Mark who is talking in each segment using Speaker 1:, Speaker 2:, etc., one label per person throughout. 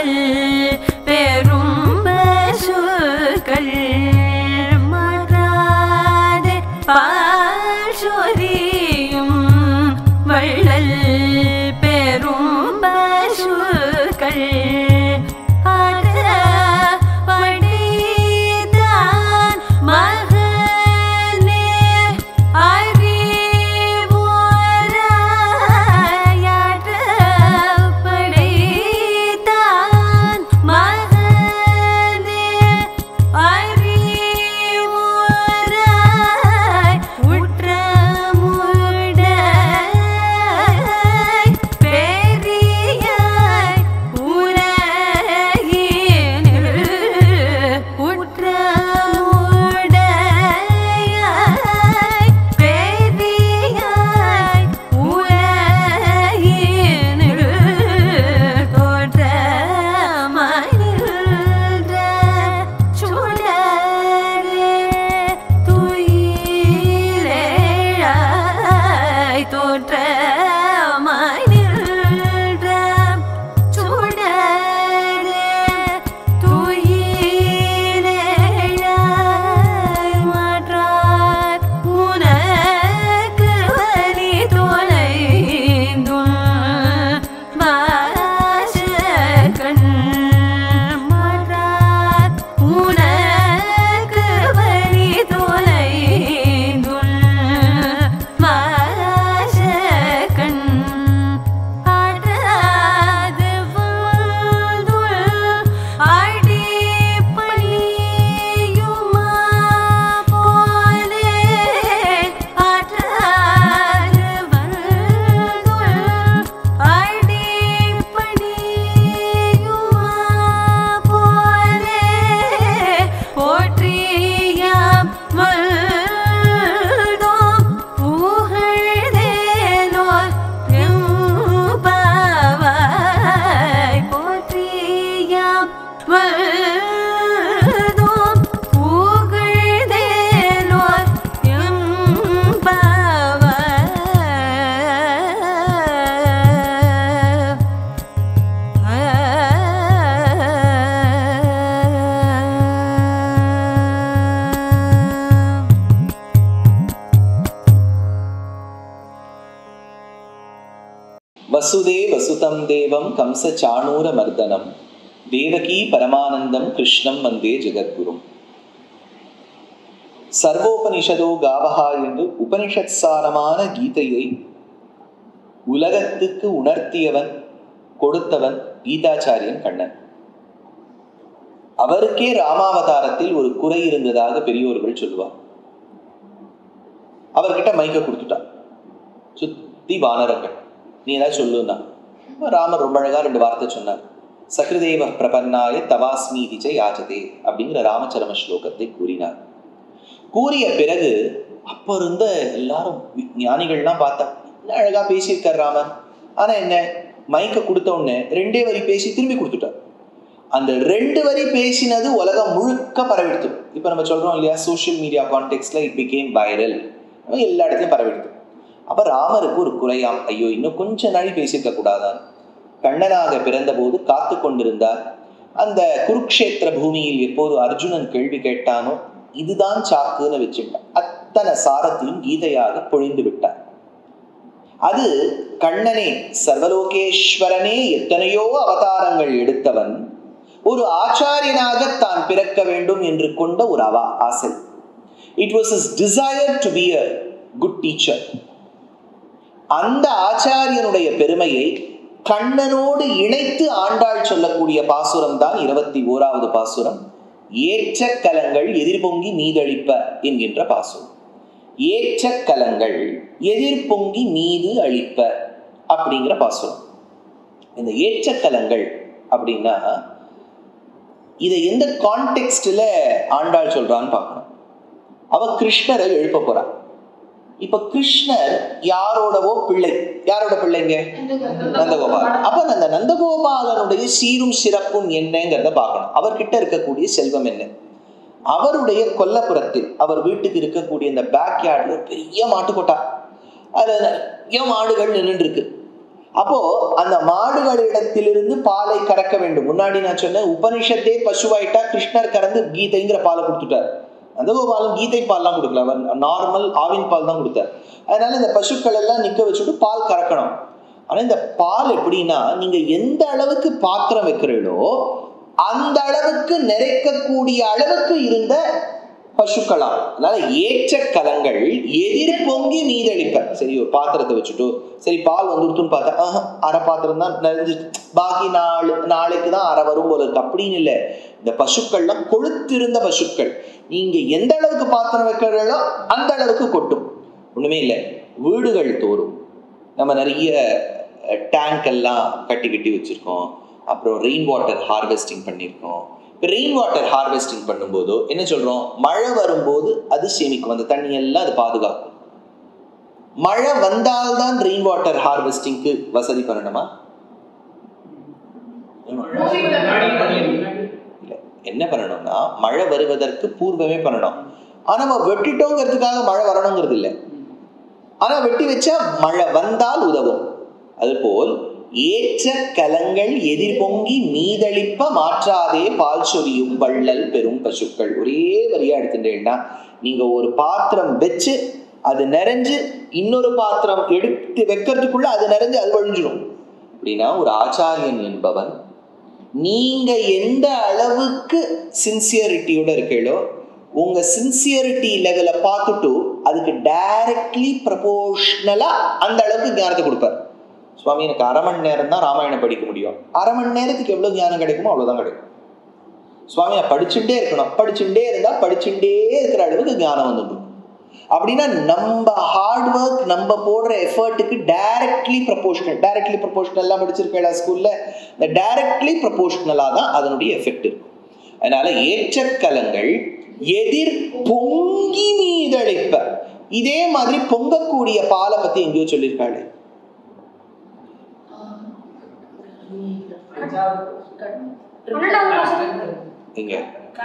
Speaker 1: வள்ளல் பெரும் பசுக்கள் மாறாது பால் சொரியும் வள்ளல் பெரும் பசுக்கள் ஆட படிதான் மகனே அறிவோராயாட படைத்தான் மகனே அறிவோராய் உற்றமுடாய் பெரியாய் உலகினில் உற்றமுடையாய் பெரியாய் உலகினில் தோற்றமாய் நின்ற சுடரே துயிலேழாய் தோற்றமாய் நின்ற சுடரே துயிலேழாய் மாற்றார் உனக்கு வலி தொலைந்தும் வாசகன் மாற்றார் உனக்கு வலி தொலைந்தும் வாசகன் ஆடாது வாழ்ந்துள் அடிப்பணியுமா போலே ஆடாது வாழ்ந்துள் அடிப்பணியுமா போலே போற்றியாம் வல்தோம் புகழ்தேலோர் எம்பாவாய் போற்றியாம் வல்தோம் புகழ்தேலோர் எம்பாவாய்
Speaker 2: வசுதே வசுதம் தேவம் கம்ச சாணூர மர்தனம் தேவகி பரமானந்தம் கிருஷ்ணம் வந்தே ஜெகத்குரும் சர்வோபனிஷதோ காவஹா என்று உபனிஷத் சாரமான கீதையை உலகத்துக்கு உணர்த்தியவன் கொடுத்தவன் கீதாச்சாரியன் கண்ணன் அவருக்கே ராமாவதாரத்தில் ஒரு குறை இருந்ததாக பெரியோர்கள் சொல்லுவார் அவர்கிட்ட மைக்க கொடுத்துட்டான் சுத்தி வானரங்கள் நீ ஏதாவது சொல்லுன்னா ராமர் ரொம்ப அழகா ரெண்டு வார்த்தை சொன்னார் சக்ரதேவ பிரபன்னாய தவாஸ்மீதி ச யாஜதே அப்படிங்கிற ராமச்சரம ஸ்லோகத்தை கூறினார் கூறிய பிறகு அப்ப இருந்த எல்லாரும் வி- ஞானிகள்லாம் பார்த்தா என்ன அழகா பேசியிருக்கார் ராமர் ஆனா என்ன மைக்க கொடுத்த உடனே ரெண்டே வரி பேசி திரும்பி கொடுத்துட்டார் அந்த ரெண்டு வரி பேசினது உலகம் முழுக்க பரவிடுத்து இப்போ நம்ம சொல்றோம் இல்லையா சோஷியல் மீடியா கான்டெக்ட்ல இட் பிகேம் வைரல் எல்லா இடத்துலையும் பரவிடுது அப்ப ராமருக்கு ஒரு குறையாம் ஐயோ இன்னும் கொஞ்ச நாளி பேசியிருக்க கூடாதான் கண்ணனாக பிறந்தபோது காத்து கொண்டிருந்தார் அந்த குருக்ஷேத்திர பூமியில் எப்போது அர்ஜுனன் கேள்வி கேட்டானோ இதுதான் சாக்குன்னு வச்சுட்டான் அத்தனை சாரத்தையும் கீதையாக பொழிந்து விட்டார் அது கண்ணனே சர்வலோகேஸ்வரனே எத்தனையோ அவதாரங்கள் எடுத்தவன் ஒரு ஆச்சாரியனாக தான் பிறக்க வேண்டும் என்று கொண்ட ஒரு அவா ஆசை it was is desire to be a good teacher அந்த ஆச்சாரியனுடைய பெருமையை கண்ணனோடு இணைத்து ஆண்டாள் சொல்லக்கூடிய பாசுரம் தான் இருபத்தி ஓராவது பாசுரம் ஏற்ற கலங்கள் எதிர்பொங்கி மீதளிப்ப என்கின்ற பாசுரம் ஏற்ற கலங்கள் எதிர்பொங்கி மீது அளிப்ப அப்படிங்கிற பாசுரம் இந்த ஏற்ற கலங்கள் அப்படின்னா இதை எந்த கான்டெக்ஸ்டில் ஆண்டாள் சொல்றான்னு பார்க்கணும் அவ கிருஷ்ணரை எழுப்ப போறா இப்ப கிருஷ்ணர் யாரோடவோ பிள்ளை யாரோட பிள்ளைங்க நந்தகோபால் அப்ப அந்த நந்தகோபாலனுடைய சீரும் சிறப்பும் என்னங்கிறத பார்க்கணும் அவர்கிட்ட இருக்கக்கூடிய செல்வம் என்ன அவருடைய கொல்லப்புறத்தில் அவர் வீட்டுக்கு இருக்கக்கூடிய இந்த பேக் யார்டில் பெரிய மாட்டுக்கொட்டா அதுல நிறைய மாடுகள் நின்றுட்டு இருக்கு அப்போ அந்த மாடுகளிடத்திலிருந்து பாலை கறக்க வேண்டும் முன்னாடி நான் சொன்னேன் உபனிஷத்தே பசுவாயிட்டா கிருஷ்ணர் கறந்து கீதைங்கிற பாலை கொடுத்துட்டார் நந்தகோபாலன் கீதை பால்லாம் கொடுக்கல அவர் நார்மல் ஆவின் பால் தான் கொடுத்தார் அதனால இந்த பசுக்கள் எல்லாம் நிக்க வச்சுட்டு பால் கறக்கணும் ஆனா இந்த பால் எப்படின்னா நீங்க எந்த அளவுக்கு பாத்திரம் வைக்கிறீங்களோ அந்த அளவுக்கு நிறைக்கக்கூடிய அளவுக்கு இருந்த பசுக்களா அதனால ஏற்ற கலங்கள் எதிர் பொங்கி மீதளிப்ப சரி ஒரு பாத்திரத்தை வச்சுட்டு சரி பால் வந்துருத்துன்னு பார்த்தா ஆஹா, அரை பாத்திரம் தான் நிறைஞ்சு பாக்கி நாலு நாளைக்கு தான் அரை வரும் போல இருக்கு அப்படின்னு இல்லை இந்த பசுக்கள்லாம் கொழுத்திருந்த பசுக்கள் நீங்க எந்த அளவுக்கு பாத்திரம் வைக்கிறீங்களோ அந்த அளவுக்கு கொட்டும் ஒண்ணுமே இல்லை வீடுகள் தோறும் நம்ம நிறைய டேங்க் எல்லாம் கட்டி கட்டி வச்சிருக்கோம் அப்புறம் ரெயின் வாட்டர் ஹார்வெஸ்டிங் பண்ணியிருக்கோம் இப்போ ரெயின் வாட்டர் ஹார்வெஸ்டிங் பண்ணும்போதோ என்ன சொல்றோம் மழை வரும்போது அது சேமிக்கும் அந்த தண்ணி எல்லாம் அது பாதுகாக்கும் மழை வந்தால்தான் ரெயின் வாட்டர் ஹார்வெஸ்டிங்க்கு வசதி பண்ணணுமா இல்ல என்ன பண்ணணும்னா மழை வருவதற்கு பூர்வமே பண்ணணும் ஆனா நம்ம வெட்டிட்டோங்கிறதுக்காக மழை வரணுங்கிறது இல்லை ஆனா வெட்டி வச்சா மழை வந்தால் உதவும் அதுபோல் ஏற்ற கலங்கள் எதிர்பொங்கி மீதளிப்ப மாற்றாதே பால் சொரியும் வள்ளல் பெரும் பசுக்கள் ஒரே வரியா எடுத்துட்டேன்னா நீங்க ஒரு பாத்திரம் வச்சு அது நிறைஞ்சு இன்னொரு பாத்திரம் எடுத்து வைக்கிறதுக்குள்ள அது நிறைஞ்சு அது வழிஞ்சிடும் அப்படின்னா ஒரு ஆச்சாரியன் என்பவன் நீங்க எந்த அளவுக்கு சின்சியரிட்டியோட இருக்கீங்களோ உங்க சின்சியரிட்டி லெவலை பார்த்துட்டு அதுக்கு டைரக்ட்லி ப்ரப்போர்ஷனலா அந்த அளவுக்கு ஞானத்தை கொடுப்பார் சுவாமி எனக்கு அரை மணி நேரம் தான் ராமாயணம் படிக்க முடியும் அரை மணி நேரத்துக்கு எவ்வளவு ஞானம் கிடைக்குமோ அவ்வளவுதான் கிடைக்கும் சுவாமி நான் படிச்சுட்டே இருக்கணும் படிச்சுட்டே இருந்தா படிச்சுட்டே இருக்கிற அளவுக்கு ஞானம் வந்துடும் அப்படின்னா நம்ம ஹார்ட் ஒர்க் நம்ம போடுற எஃபர்ட்டுக்கு டைரக்ட்லி ப்ரப்போர்ஷனல் டைரக்ட்லி ப்ரப்போர்ஷனல்லாம் படிச்சிருக்கேன் ஸ்கூல்ல இந்த டைரக்ட்லி ப்ரப்போர்ஷனலாக தான் அதனுடைய எஃபெக்ட் இருக்கும் அதனால ஏற்றக்கலங்கள் எதிர் பொங்கி மீதளிப்ப இதே மாதிரி பொங்கக்கூடிய பாலை பத்தி எங்கேயோ சொல்லியிருக்காளே எங்க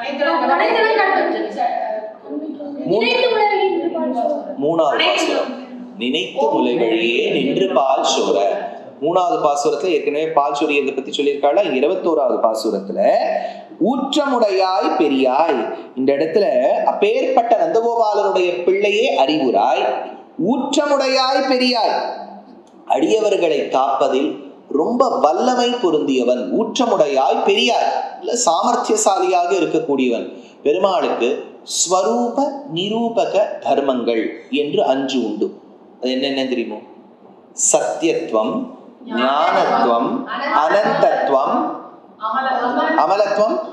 Speaker 2: மூணாவது பாசுரம் நினைத்து முலை வழியே நின்று பால் சோர மூணாவது பாசுரத்துல ஏற்கனவே பால் சொரியதை பத்தி சொல்லியிருக்காளா இருபத்தோராவது பாசுரத்துல ஊற்றமுடையாய் பெரியாய் இந்த இடத்துல அப்பேற்பட்ட நந்தகோபாலனுடைய பிள்ளையே அறிவுராய் ஊற்றமுடையாய் பெரியாய் அடியவர்களை காப்பதில் ரொம்ப வல்லமை பொருந்தியவன் ஊற்றமுடையாய் பெரியாய் இல்ல சாமர்த்தியசாலியாக இருக்கக்கூடியவன் பெருமாளுக்கு ஸ்வரூப நிரூபக தர்மங்கள் என்று அஞ்சு உண்டு அது என்னென்ன தெரியுமோ சத்தியத்துவம் ஞானத்துவம் அனந்தத்துவம் அமலத்துவம்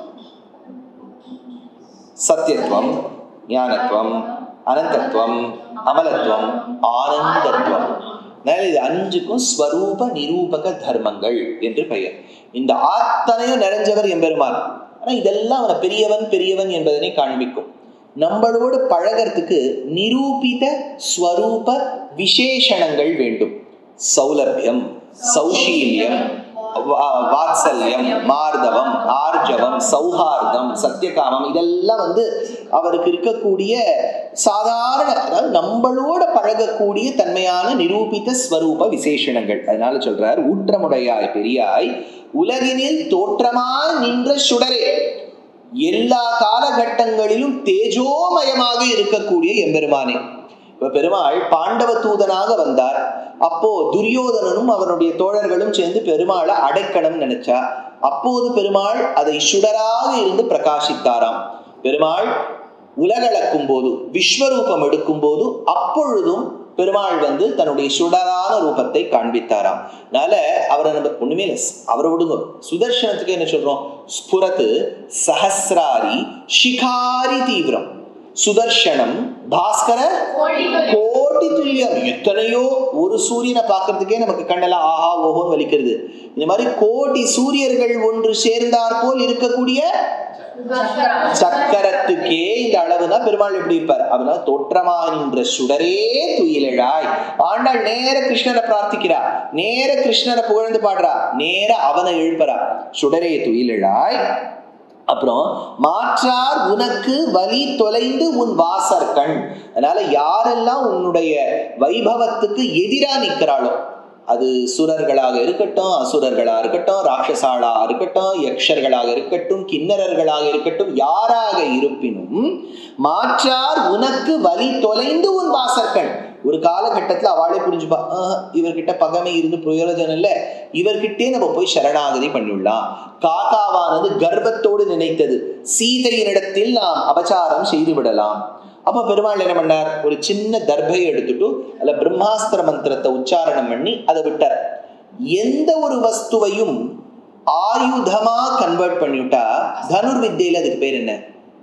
Speaker 2: சத்தியத்துவம் ஞானத்துவம் அனந்தத்துவம் அமலத்துவம் ஆனந்தத்துவம் அதனால இது அஞ்சுக்கும் ஸ்வரூப நிரூபக தர்மங்கள் என்று பெயர் இந்த ஆத்தனையும் நிறைஞ்சவர் எம்பெருமான் ஆனா இதெல்லாம் அவனை பெரியவன் பெரியவன் என்பதனை காண்பிக்கும் நம்மளோடு பழகிறதுக்கு நிரூபித ஸ்வரூப விசேஷணங்கள் வேண்டும் சௌலபியம் சௌஷீல்யம் வா- வாத்சல்யம் மார்தவம் ஆர்ஜவம் சௌஹார்தம் சத்தியகாமம் இதெல்லாம் வந்து அவருக்கு இருக்கக்கூடிய சாதாரண அதாவது நம்மளோட பழகக்கூடிய தன்மையான நிரூபித்த ஸ்வரூப விசேஷணங்கள் அதனால சொல்றார் ஊற்றமுடையாய் பெரியாய் உலகினில் தோற்றமாய் நின்ற சுடரே எல்லா காலகட்டங்களிலும் தேஜோமயமாக இருக்கக்கூடிய எம்பெருமானே இப்ப பெருமாள் பாண்டவ தூதனாக வந்தார் அப்போ துரியோதனனும் அவனுடைய தோழர்களும் சேர்ந்து பெருமாளை அடைக்கணும் நினைச்சா அப்போது பெருமாள் அதை சுடராக இருந்து பிரகாசித்தாராம் பெருமாள் உலகளக்கும் போது விஸ்வரூபம் எடுக்கும் போது அப்பொழுதும் பெருமாள் வந்து தன்னுடைய சுடரான ரூபத்தை காண்பித்தாராம் அதனால அவரை நம்ம ஒண்ணுமே இல்லை அவரை விடுங்க சுதர்சனத்துக்கு என்ன சொல்றோம் ஸ்புரத்து சஹசிராரி ஷிகாரி தீவிரம் சுதர்சனம் பாஸ்கர கோடி துல்லியம் எத்தனையோ ஒரு சூரியனை பார்க்கறதுக்கே நமக்கு கண்ணெல்லாம் ஆஹா ஓஹோன்னு வலிக்கிறது இந்த மாதிரி கோடி சூரியர்கள் ஒன்று சேர்ந்தார் போல் இருக்கக்கூடிய சக்கரத்துக்கே இந்த அளவுதான் பெருமாள் எப்படி இருப்பார் அதனால தோற்றமா நின்ற சுடரே துயிலழாய் ஆண்டாள் நேர கிருஷ்ணரை பிரார்த்திக்கிறா நேர கிருஷ்ணரை புகழ்ந்து பாடுறா நேர அவனை எழுப்புறா சுடரே துயிலழாய் அப்புறம் மாற்றார் உனக்கு வலி தொலைந்து உன் வாசற்கண் அதனால யாரெல்லாம் உன்னுடைய வைபவத்துக்கு எதிரா நிக்கிறாளோ அது சுரர்களாக இருக்கட்டும் அசுரர்களாக இருக்கட்டும் ராட்சசாளாக இருக்கட்டும் யக்ஷர்களாக இருக்கட்டும் கிண்ணறர்களாக இருக்கட்டும் யாராக இருப்பினும் மாற்றார் உனக்கு வழி தொலைந்து உன் வாசற்கண் ஒரு காலகட்டத்தில் அவளே புரிஞ்சுப்பா "ஆஹ், இவர்கிட்ட பகமை இருந்து பிரயோஜனம் இல்லை இவர்கிட்டே நம்ம போய் சரணாகதி பண்ணிவிடலாம் காக்காவானது கர்வத்தோடு நினைத்தது சீதையினிடத்தில் நாம் அபச்சாரம் செய்து விடலாம் அப்ப பெருமாள் என்ன பண்ணார் ஒரு சின்ன தர்பையை எடுத்துட்டு அதுல பிரம்மாஸ்திர மந்திரத்தை உச்சாரணம் பண்ணி அதை விட்டார் எந்த ஒரு வஸ்துவையும் ஆயுதமா கன்வெர்ட் பண்ணிவிட்டா தனுர்வித்தையில அதுக்கு பேர் என்ன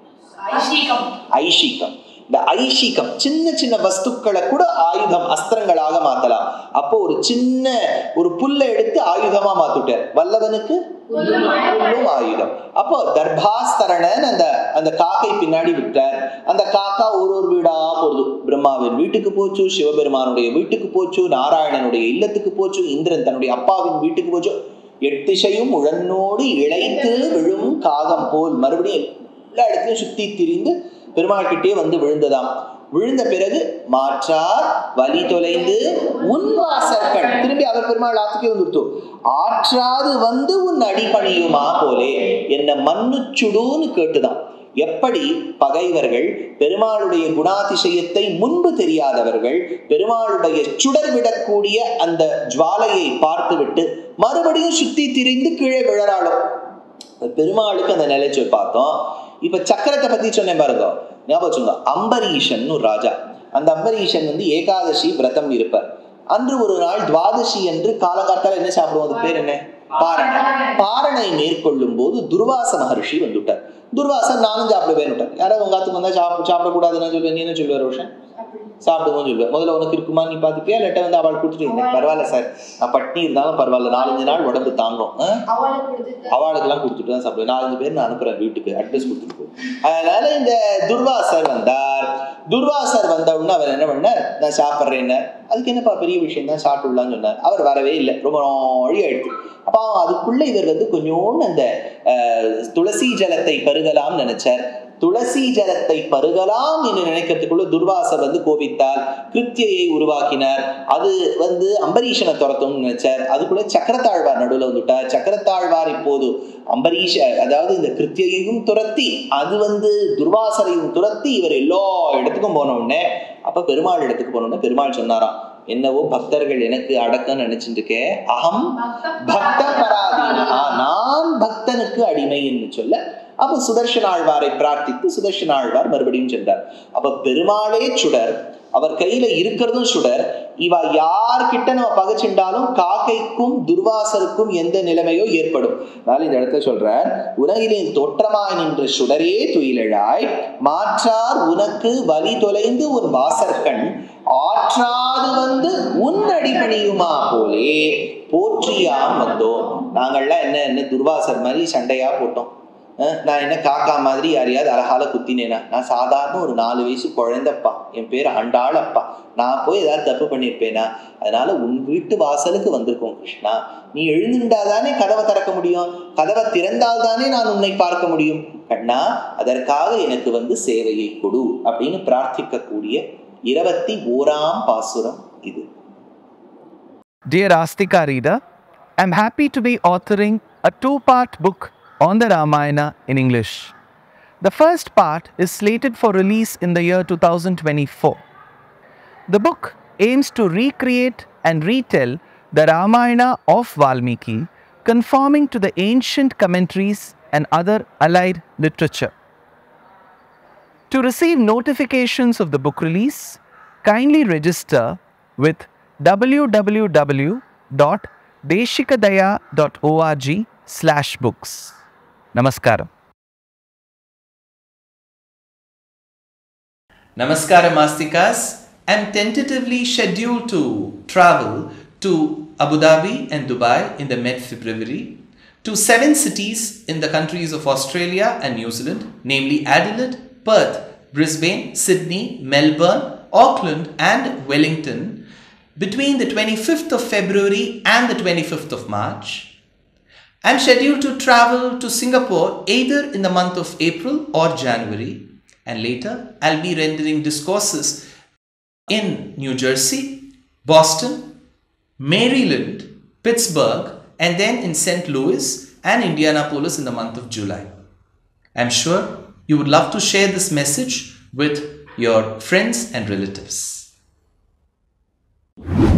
Speaker 3: ஐஷீகம்
Speaker 2: ஐஷிகம் இந்த ஐஷிகம் சின்ன சின்ன வஸ்துக்களை கூட ஆயுதம் அஸ்திரங்களாக மாத்தலாம் அப்போ ஒரு சின்ன ஒரு புல்லை எடுத்து ஆயுதமா மாத்துட்டார் வல்லவனுக்கு புல்லும் ஆயுதம் அப்போ தர்பாஸ்தரணன் அந்த அந்த காக்கை பின்னாடி விட்டார் அந்த காக்கா ஒரு ஒரு வீடா போகுது பிரம்மாவின் வீட்டுக்கு போச்சு சிவபெருமானுடைய வீட்டுக்கு போச்சு நாராயணனுடைய இல்லத்துக்கு போச்சு இந்திரன் தன்னுடைய அப்பாவின் வீட்டுக்கு போச்சு எட்டிசையும் உழன்னோடு இழைத்து விழும் காகம் போல் மறுபடியும் எல்லா இடத்துலையும் சுத்தி திரிந்து பெருமாள் கிட்டே வந்து விழுந்ததாம் விழுந்த பிறகு மாற்றார் வழி தொலைந்து உன் வாசற்கண் திரும்பி அவர் பெருமாள் ஆத்துக்கே வந்துருத்தோம் ஆற்றாது வந்து உன் அடிபணியுமா போலே என்ன மண்ணுச்சுடுன்னு கேட்டுதான் எப்படி பகைவர்கள் பெருமாளுடைய குணாதிசயத்தை முன்பு தெரியாதவர்கள் பெருமாளுடைய சுடர் விடக்கூடிய அந்த ஜுவாலையை பார்த்துவிட்டு மறுபடியும் சுத்தி திரிந்து கீழே விழறாளோ பெருமாளுக்கு அந்த நிலைச்சு பார்த்தோம் இப்ப சக்கரத்தை பத்தி சொன்னேன் பாருங்க ஞாபகம் வச்சுங்க அம்பரீஷன் ஒரு ராஜா அந்த அம்பரீஷன் வந்து ஏகாதசி விரதம் இருப்பார் அன்று ஒரு நாள் துவாதசி என்று காலகாலத்தால என்ன சாப்பிடுவோம் அது பேர் என்ன பாரணை பாரணை மேற்கொள்ளும் போது துர்வாச மகர்ஷி வந்துட்டார் துர்வாசன் நானும் சாப்பிடுவேன் யாராவது உங்க ஆத்துக்கு வந்தா சாப்பிட சாப்பிடக்கூடாதுன்னு சொல்லுவேன் நீ என்ன சொல்லுவார் ரோஷன் சாப்பிடுவோம் சொல்லுவேன் முதல்ல உனக்கு இருக்குமா நீ பார்த்துப்பியா இல்லாட்ட வந்து அவள் கொடுத்துட்டு இருந்தேன் பரவாயில்ல சார் நான் பட்னி இருந்தாலும் பரவாயில்ல நாலஞ்சு நாள் உடம்பு தாங்கும் ஆ?
Speaker 3: அவளுக்கு கொடுத்துட்டு
Speaker 2: அவார்டுக்கெல்லாம் கொடுத்துட்டு தான் சாப்பிடுவேன் நாலஞ்சு பேர் நான் அனுப்புறேன் வீட்டுக்கு அட்ரஸ் கொடுத்துட்டு போ. அதனால இந்த துர்வாசர் வந்தார் துர்வாசர் வந்த உடனே அவர் என்ன பண்ணார் நான் சாப்பிட்றேன்னு அதுக்கு என்னப்பா பெரிய விஷயம் தான் சாப்பிட்டுலான்னு சொன்னார் அவர் வரவே இல்லை ரொம்ப நாழி ஆயிடுச்சு அப்போ அதுக்குள்ள இவர் வந்து கொஞ்சோண்டு அந்த அஹ், துளசி ஜலத்தை பருகலாம்னு நினைச்சார் துளசி ஜலத்தை பருகலாம் என்று நினைக்கிறதுக்குள்ள துர்வாசர் வந்து கோபித்தார் கிருத்தியை உருவாக்கினார் அது வந்து அம்பரீஷனை துரத்தும்னு நினைச்சார் அதுக்குள்ள சக்கரத்தாழ்வார் நடுவில் வந்துட்டார் சக்கரத்தாழ்வார் இப்போது அம்பரீஷ அதாவது இந்த கிருத்தியையும் துரத்தி அது வந்து துர்வாசரையும் துரத்தி இவர் எல்லா இடத்துக்கும் போன உடனே அப்ப பெருமாள் இடத்துக்கு போன உடனே பெருமாள் சொன்னாராம் என்னவோ பக்தர்கள் எனக்கு அடக்கம்னு நினைச்சிட்டு இருக்கேன் அகம் பக்த பராதீனா நான் பக்தனுக்கு அடிமை என்று சொல்ல அப்ப சுதர்ஷன ஆழ்வாரை பிரார்த்தித்து சுதர்ஷன ஆழ்வார் மறுபடியும் சென்றார் அப்ப பெருமாளே சுடர் அவர் கையில இருக்கிறதும் சுடர் இவ யார்கிட்ட நம்ம பகைச்சுண்டாலும் காக்கைக்கும் துர்வாசருக்கும் எந்த நிலைமையோ ஏற்படும் அதனால இந்த இடத்துல சொல்றார் உலகிலே தோற்றமாய் நின்ற சுடரே துயிலழாய் மாற்றார் உனக்கு வழி தொலைந்து உன் வாசற்கண் ஆற்றாது வந்து உன் அடிபணியுமா போலே போற்றியாம் வந்தோம் நாங்கள்லாம் என்ன என்ன துர்வாசர் மாதிரி சண்டையா போட்டோம் அஹ் நான் என்ன காக்கா மாதிரி யாரையாவது அழகால குத்தினேனா நான் சாதாரண ஒரு நாலு வயசு குழந்தைப்பா என் பேர் அண்டாளப்பா நான் போய் ஏதாவது தப்பு பண்ணியிருப்பேனா அதனால உன் வீட்டு வாசலுக்கு வந்திருக்கோம் கிருஷ்ணா நீ எழுந்துட்டாதானே கதவை திறக்க முடியும் கதவை திறந்தால் தானே நான் உன்னை பார்க்க முடியும் கண்ணா அதற்காக எனக்கு வந்து சேவையை கொடு அப்படின்னு பிரார்த்திக்கக்கூடிய இருபத்தி ஓராம் பாசுரம் இது
Speaker 4: Dear Astika reader, I'm happy to be authoring a two part book on the Ramayana in English. The first part is slated for release in the year 2024. The book aims to recreate and retell the Ramayana of Valmiki, conforming to the ancient commentaries and other allied literature. To receive notifications of the book release, kindly register with www.deshikadaya.org slash books. Namaskaram.
Speaker 5: Namaskaram Mastikas. I'm tentatively scheduled to travel to Abu Dhabi and Dubai in the mid February, to seven cities in the countries of Australia and New Zealand, namely Adelaide, Perth, Brisbane, Sydney, Melbourne, Auckland, and Wellington, between the 25th of February and the 25th of March. I'm scheduled to travel to Singapore either in the month of April or January, and later I'll be rendering discourses in New Jersey, Boston, Maryland, Pittsburgh, and then in St. Louis and Indianapolis in the month of July. I'm sure you would love to share this message with your friends and relatives.